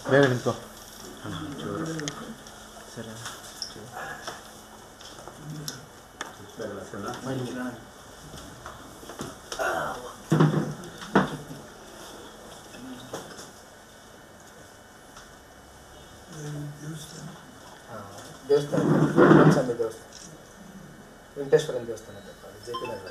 ಬೇಗ ನಿಂತ್ಕೋ ದೇವಸ್ಥಾನ ಸ್ವಾಮಿ ದೇವಸ್ಥಾನ ವೆಂಕಟೇಶ್ವರನ ದೇವಸ್ಥಾನ ಜೆ ಪಿ ನಗರ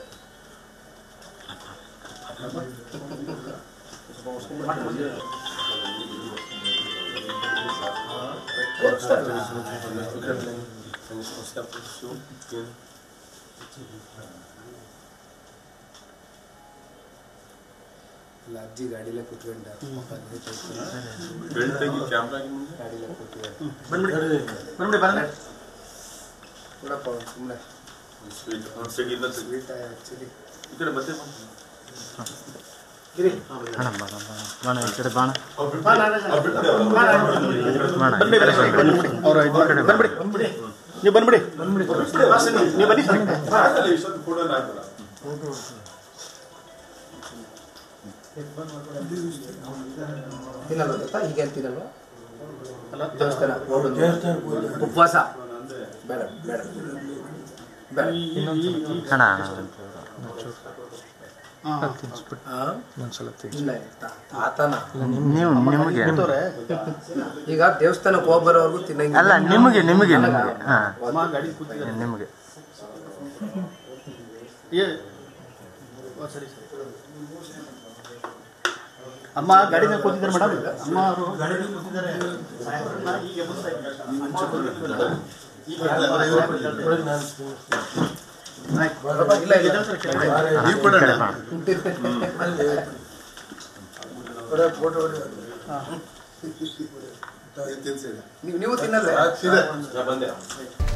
ಇಲ್ಲ ಅಜ್ಜಿ ಗಾಡಿಲೇ ಕುತ್ಕೊಂಡ ಮುಖ ನೀಟಾಗಿ ಗಾಡಿಲೇ ಕೂತ್ಕೊಂಡು ಕೊಡಪ್ಪ ಸುಮ್ಮನೆ ಸ್ವೀಟ್ ಆ್ಯಕ್ಚುಲಿ ಗಿರಿ ಬಾಣ ಬಾಣ ಬಾಣ ಬಾಣ ಈ ಕಡೆ ಬಾಣ ಅವ್ರ ಇದು ಬಂದ್ಬಿಡಿ ನೀವು ಬಂದ್ಬಿಡಿ ನೀವು ಬನ್ನಿ ಸರ್ ತಿನ್ನಲ್ಲ ಗೊತ್ತಾ ಹೀಗೆ ಅಂತೀನಲ್ವ ದೇವಸ್ಥಾನ ಹೋಗೋದು ಉಪವಾಸ ಬೇಡ ಬೇಡ ಬೇಡ ಅಣ್ಣ ಆ? ಒಂದ್ಸಲ ಇಲ್ಲ ತಾ- ತಾತನ ನೀವು ನಿಮಗೆ ಈಗ ದೇವಸ್ಥಾನಕ್ಕೆ ಹೋಗಿ ಬರೋವರೆಗೂ ತಿನ್ನಂಗಿಲ್ಲ ಅಲ್ಲ ನಿಮಗೆ ನಿಮಗೆ ನಿಮಗೆ ಹಾಂ ಅಮ್ಮ ಗಾಡಿ ಕೂತಿದ್ದಾರೆ ನಿಮಗೆ ಏ ಓ, ಸರಿ ಸರಿ ಅಮ್ಮ ಗಾಡಿ ಮೇಲೆ ಕೂತಿದ್ದಾರೆ ಮೇಡಮ್ ಅಮ್ಮ ಅವರು ಗಾಡಿ ಮೇಲೆ ಕೂತಿದ್ದಾರೆ ಈಗ ಎಬ್ಬಿಸ್ತಾ ಇದ್ದಾರೆ. ಈಗ ಆಯ್ತು. ಇಲ್ಲ ಇಲ್ಲ ಈ ಕಡೆ ಬಾಣ ನೀವು ನೀವು ತಿನ್ನಲ್ಲ ಬಂದೆ